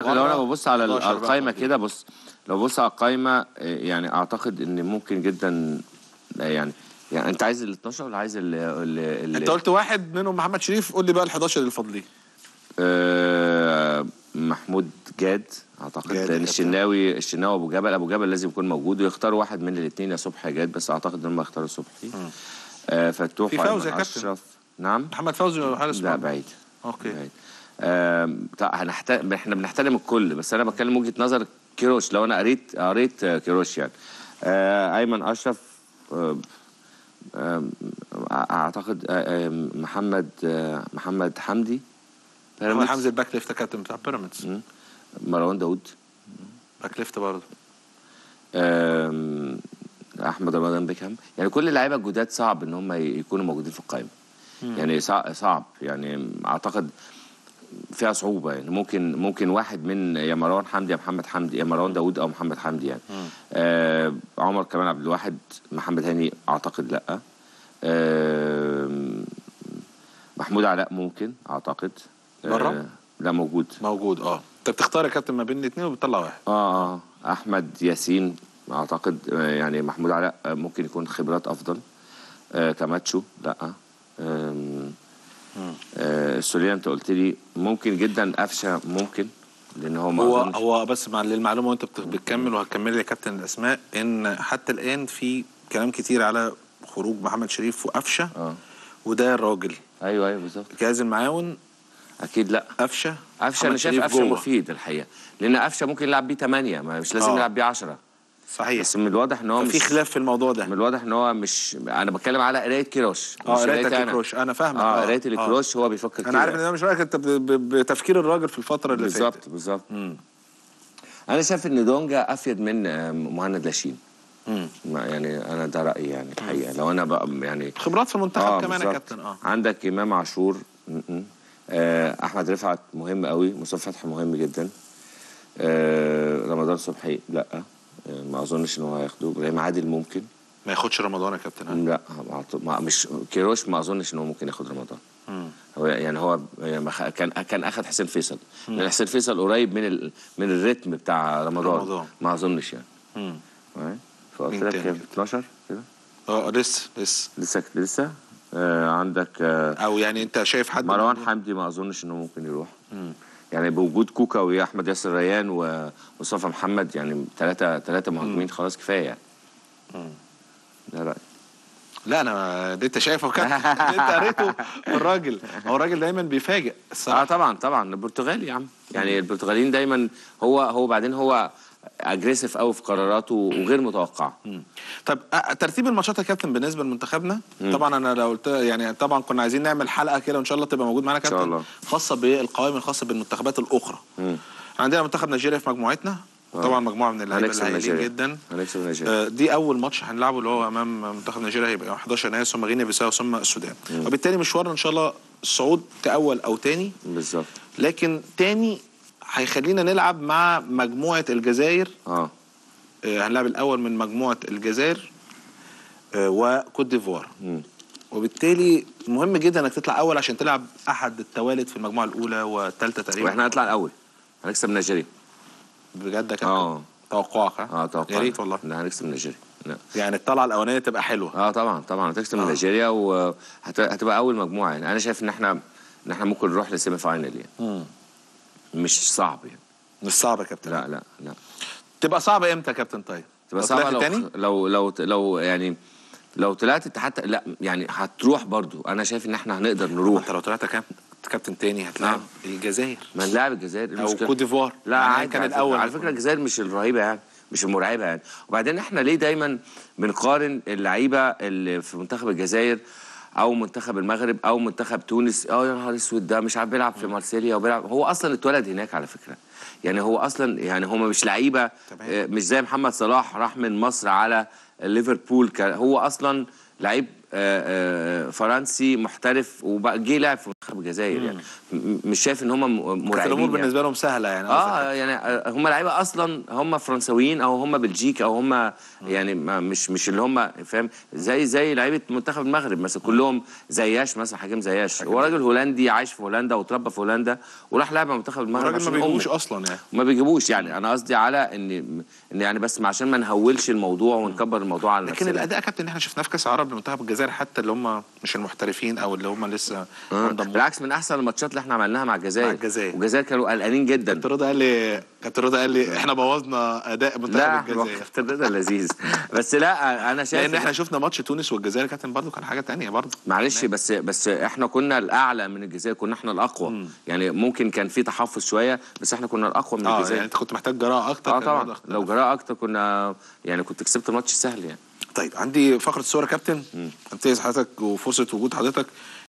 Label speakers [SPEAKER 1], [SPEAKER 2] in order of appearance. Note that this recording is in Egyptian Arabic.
[SPEAKER 1] لو انا
[SPEAKER 2] بره
[SPEAKER 1] ببص على ال-
[SPEAKER 2] 11
[SPEAKER 1] على
[SPEAKER 2] بقى
[SPEAKER 1] القايمه
[SPEAKER 2] موجود.
[SPEAKER 1] كده بص لو ببص على القايمه آه، يعني اعتقد ان ممكن جدا آه، يعني يعني انت عايز ال 12 ولا عايز ال ال
[SPEAKER 2] انت قلت واحد منهم محمد شريف قول لي بقى ال 11 اللي فاضلين
[SPEAKER 1] آه، محمود جاد اعتقد
[SPEAKER 2] جاد
[SPEAKER 1] لان
[SPEAKER 2] كابتن.
[SPEAKER 1] الشناوي الشناوي ابو جبل ابو جبل لازم يكون موجود ويختاروا واحد من الاثنين يا صبحي يا جاد بس اعتقد ان هم يختاروا صبحي آه فتوح
[SPEAKER 2] في فوزي
[SPEAKER 1] وأيمن
[SPEAKER 2] يا كابتن.
[SPEAKER 1] اشرف نعم
[SPEAKER 2] محمد فوزي ولا حارس
[SPEAKER 1] لا
[SPEAKER 2] مرمى؟
[SPEAKER 1] بعيد
[SPEAKER 2] اوكي
[SPEAKER 1] بعيد آم، طيب هنحترم احنا بنحترم الكل بس انا بتكلم وجهه نظر كيروش لو انا قريت قريت آه، كيروش يعني آه، ايمن اشرف آه، آم، اعتقد آه، آم، محمد آه، محمد حمدي
[SPEAKER 2] محمد
[SPEAKER 1] بيراميدز.
[SPEAKER 2] حمزه الباك ليفت كابتن بتاع بيراميدز
[SPEAKER 1] مروان داوود
[SPEAKER 2] باك ليفت برضه
[SPEAKER 1] آم، احمد رمضان بيكهام يعني كل اللعيبه الجداد صعب ان هم يكونوا موجودين في القائمه يعني صع- صعب يعني اعتقد فيها صعوبه يعني ممكن ممكن واحد من يا مروان حمدي يا محمد حمدي يا مروان داوود او محمد حمدي يعني آه عمر كمال عبد الواحد محمد هاني اعتقد لا آه محمود علاء ممكن اعتقد
[SPEAKER 2] بره؟
[SPEAKER 1] آه لا موجود
[SPEAKER 2] موجود اه انت بتختار يا كابتن ما بين الاثنين وبتطلع واحد
[SPEAKER 1] اه اه احمد ياسين اعتقد آه، يعني محمود علاء آه، ممكن يكون خبرات افضل آه كاماتشو لا آم، آه السوليه انت قلت لي ممكن جدا قفشه ممكن لان هو ما
[SPEAKER 2] هو
[SPEAKER 1] أظنش-
[SPEAKER 2] هو بس مع للمعلومه وانت بت- بتكمل وهتكمل لي يا كابتن الاسماء ان حتى الان في كلام كتير على خروج محمد شريف وقفشه
[SPEAKER 1] اه
[SPEAKER 2] وده الراجل
[SPEAKER 1] ايوه ايوه بالظبط
[SPEAKER 2] جهاز المعاون
[SPEAKER 1] اكيد لا
[SPEAKER 2] قفشه
[SPEAKER 1] قفشه
[SPEAKER 2] محمد
[SPEAKER 1] انا شايف
[SPEAKER 2] شريف
[SPEAKER 1] قفشه
[SPEAKER 2] جوه.
[SPEAKER 1] مفيد الحقيقه لان قفشه ممكن يلعب بيه 8 مش لازم
[SPEAKER 2] آه.
[SPEAKER 1] يلعب بيه 10
[SPEAKER 2] صحيح
[SPEAKER 1] بس من الواضح ان هو
[SPEAKER 2] في
[SPEAKER 1] مش
[SPEAKER 2] خلاف في الموضوع ده
[SPEAKER 1] من الواضح ان هو مش انا بتكلم على قرايه كيروش
[SPEAKER 2] اه
[SPEAKER 1] مش
[SPEAKER 2] قرايتك
[SPEAKER 1] قرايتي أنا.
[SPEAKER 2] الكروش انا فاهمك
[SPEAKER 1] اه
[SPEAKER 2] آه،
[SPEAKER 1] قرايه
[SPEAKER 2] آه.
[SPEAKER 1] الكروش هو بيفكر كده
[SPEAKER 2] انا عارف ان ده مش رايك انت ب- ب- بتفكير الراجل في الفتره اللي
[SPEAKER 1] بالظبط
[SPEAKER 2] فاتت
[SPEAKER 1] بالظبط
[SPEAKER 2] مم.
[SPEAKER 1] انا شايف ان دونجا افيد من آه، مهند لاشين
[SPEAKER 2] مم.
[SPEAKER 1] ما- يعني انا ده رايي يعني الحقيقه لو انا بقى يعني
[SPEAKER 2] خبرات في المنتخب
[SPEAKER 1] اه
[SPEAKER 2] كمان يا
[SPEAKER 1] بالظبط.
[SPEAKER 2] كابتن اه
[SPEAKER 1] عندك امام عاشور م- م. آه احمد رفعت مهم قوي مصطفى فتحي مهم جدا آه رمضان صبحي لا آه ما اظنش ان هو هياخده ابراهيم عادل ممكن
[SPEAKER 2] ما ياخدش رمضان يا كابتن آه.
[SPEAKER 1] لا ما- ما مش كيروش ما اظنش ان هو ممكن ياخد رمضان
[SPEAKER 2] مم.
[SPEAKER 1] هو يعني هو ما خ- كان كان اخد حسين فيصل لان حسين فيصل قريب من ال... من الريتم بتاع رمضان,
[SPEAKER 2] رمضان.
[SPEAKER 1] ما اظنش يعني
[SPEAKER 2] مم.
[SPEAKER 1] معايا؟ فقلت
[SPEAKER 2] مين
[SPEAKER 1] لك
[SPEAKER 2] تاني
[SPEAKER 1] كام
[SPEAKER 2] كده؟
[SPEAKER 1] 12 كده
[SPEAKER 2] اه لسه لسه
[SPEAKER 1] لسه لسه آه عندك آه
[SPEAKER 2] او يعني انت شايف حد
[SPEAKER 1] مروان
[SPEAKER 2] من-
[SPEAKER 1] حمدي ما اظنش انه ممكن يروح
[SPEAKER 2] مم.
[SPEAKER 1] يعني بوجود كوكا واحمد ياسر ريان ومصطفى محمد يعني ثلاثه ثلاثه مهاجمين خلاص كفايه يعني ده رايي
[SPEAKER 2] لا انا ده انت شايفه كابتن انت قريته في الراجل هو الراجل دايما بيفاجئ
[SPEAKER 1] اه
[SPEAKER 2] الصراحه
[SPEAKER 1] طبعا طبعا البرتغالي يا عم يعني البرتغاليين دايما هو هو بعدين هو اجريسيف قوي في قراراته وغير متوقعه
[SPEAKER 2] مم. طب آه، ترتيب الماتشات يا كابتن بالنسبه لمنتخبنا طبعا انا لو قلت يعني طبعا كنا عايزين نعمل حلقه كده وان شاء الله تبقى موجود معانا
[SPEAKER 1] إن شاء
[SPEAKER 2] كابتن
[SPEAKER 1] الله.
[SPEAKER 2] خاصه بالقوائم الخاصه بالمنتخبات الاخرى
[SPEAKER 1] مم.
[SPEAKER 2] عندنا منتخب نيجيريا في مجموعتنا طبعا مجموعه من اللعيبه
[SPEAKER 1] هنكسب
[SPEAKER 2] الهايلين
[SPEAKER 1] نيجيريا
[SPEAKER 2] جدا
[SPEAKER 1] هنكسب نيجيريا
[SPEAKER 2] آه، دي اول ماتش هنلعبه اللي هو امام منتخب نيجيريا هيبقى يوم 11 يناير ثم غينيا بيساو ثم السودان وبالتالي مشوارنا ان شاء الله الصعود كاول او تاني
[SPEAKER 1] بالظبط
[SPEAKER 2] لكن تاني هيخلينا نلعب مع مجموعه الجزائر
[SPEAKER 1] اه
[SPEAKER 2] آه، هنلعب الاول من مجموعه الجزائر آه، وكوت ديفوار
[SPEAKER 1] مم.
[SPEAKER 2] وبالتالي مهم جدا انك تطلع اول عشان تلعب احد التوالد في المجموعه الاولى والثالثه تقريبا
[SPEAKER 1] واحنا هنطلع الاول هنكسب نيجيريا
[SPEAKER 2] بجد يا كابتن
[SPEAKER 1] اه
[SPEAKER 2] توقعك ها؟
[SPEAKER 1] اه توقع
[SPEAKER 2] يا ريت والله
[SPEAKER 1] لا هنكسب نيجيريا لا
[SPEAKER 2] يعني الطلعه الاولانيه تبقى حلوه
[SPEAKER 1] اه طبعا طبعا هتكسب من نيجيريا وهتبقى اول مجموعه يعني انا شايف ان احنا ان احنا ممكن نروح لسيمي فاينل يعني
[SPEAKER 2] مم.
[SPEAKER 1] مش صعب يعني
[SPEAKER 2] مش صعبه يا كابتن
[SPEAKER 1] لا لا لا
[SPEAKER 2] تبقى صعبه امتى يا كابتن طيب
[SPEAKER 1] تبقى
[SPEAKER 2] لو
[SPEAKER 1] صعبه
[SPEAKER 2] طلعت
[SPEAKER 1] لو
[SPEAKER 2] تاني
[SPEAKER 1] لو لو لو يعني لو طلعت انت حتى لا يعني هتروح برضو انا شايف ان احنا هنقدر نروح
[SPEAKER 2] انت لو طلعت كاب- كابتن تاني هتلاعب الجزائر
[SPEAKER 1] ما نلاعب الجزائر إيه
[SPEAKER 2] او
[SPEAKER 1] المشكلة؟
[SPEAKER 2] كوت ديفوار
[SPEAKER 1] لا
[SPEAKER 2] يعني
[SPEAKER 1] عادي
[SPEAKER 2] كان
[SPEAKER 1] على فكرة-
[SPEAKER 2] الاول
[SPEAKER 1] على فكره الجزائر مش الرهيبه يعني مش المرعبه يعني وبعدين احنا ليه دايما بنقارن اللعيبه اللي في منتخب الجزائر او منتخب المغرب او منتخب تونس اه يا نهار اسود ده مش عارف بيلعب في مارسيليا وبيلعب هو اصلا اتولد هناك على فكره يعني هو اصلا يعني هم مش لعيبه
[SPEAKER 2] تمام.
[SPEAKER 1] آه، مش زي محمد صلاح راح من مصر على ليفربول كان- هو اصلا لعيب آه، آه، فرنسي محترف وبقى جه لعب في منتخب الجزائر يعني م- مش شايف ان هم م-
[SPEAKER 2] كانت
[SPEAKER 1] مرعبين
[SPEAKER 2] الامور
[SPEAKER 1] يعني.
[SPEAKER 2] بالنسبه لهم سهله يعني
[SPEAKER 1] اه يعني آه، هم لعيبه اصلا هم فرنساويين او هم بلجيك او هم يعني ما مش مش اللي هم فاهم زي زي لعيبه منتخب المغرب مثلا كلهم زياش مثلا حكيم زياش هو راجل هولندي عايش في هولندا وتربى في هولندا وراح لعب مع منتخب المغرب
[SPEAKER 2] الراجل ما
[SPEAKER 1] عشان
[SPEAKER 2] بيجوش
[SPEAKER 1] أمه.
[SPEAKER 2] اصلا يعني
[SPEAKER 1] ما بيجيبوش يعني انا قصدي على ان ان يعني بس عشان ما نهولش الموضوع ونكبر الموضوع على
[SPEAKER 2] لكن
[SPEAKER 1] نفسنا
[SPEAKER 2] الاداء يا كابتن اللي احنا شفناه في كاس العرب لمنتخب الجزائر حتى اللي هم مش المحترفين او اللي هم لسه
[SPEAKER 1] آه.
[SPEAKER 2] انضموا
[SPEAKER 1] بالعكس من احسن الماتشات اللي احنا عملناها مع الجزائر
[SPEAKER 2] مع الجزائر.
[SPEAKER 1] والجزائر كانوا قلقانين جدا
[SPEAKER 2] كابتن رضا قال لي كابتن رضا قال لي احنا بوظنا اداء منتخب
[SPEAKER 1] لا
[SPEAKER 2] الجزائر
[SPEAKER 1] كابتن رضا لذيذ بس لا انا شايف
[SPEAKER 2] لان احنا شفنا ماتش تونس والجزائر كابتن برضو كان حاجه تانية برضو
[SPEAKER 1] معلش بس بس احنا كنا الاعلى من الجزائر كنا احنا الاقوى يعني ممكن كان في تحفظ شويه بس احنا كنا الاقوى من
[SPEAKER 2] اه
[SPEAKER 1] الجزائر
[SPEAKER 2] يعني انت كنت محتاج جراءه اكتر
[SPEAKER 1] اه
[SPEAKER 2] كان الوضع
[SPEAKER 1] طبعا
[SPEAKER 2] اختلف.
[SPEAKER 1] لو جراء اكتر كنا يعني كنت كسبت الماتش سهل يعني
[SPEAKER 2] طيب عندي فقره الصور يا كابتن انتهز حضرتك وفرصه وجود حضرتك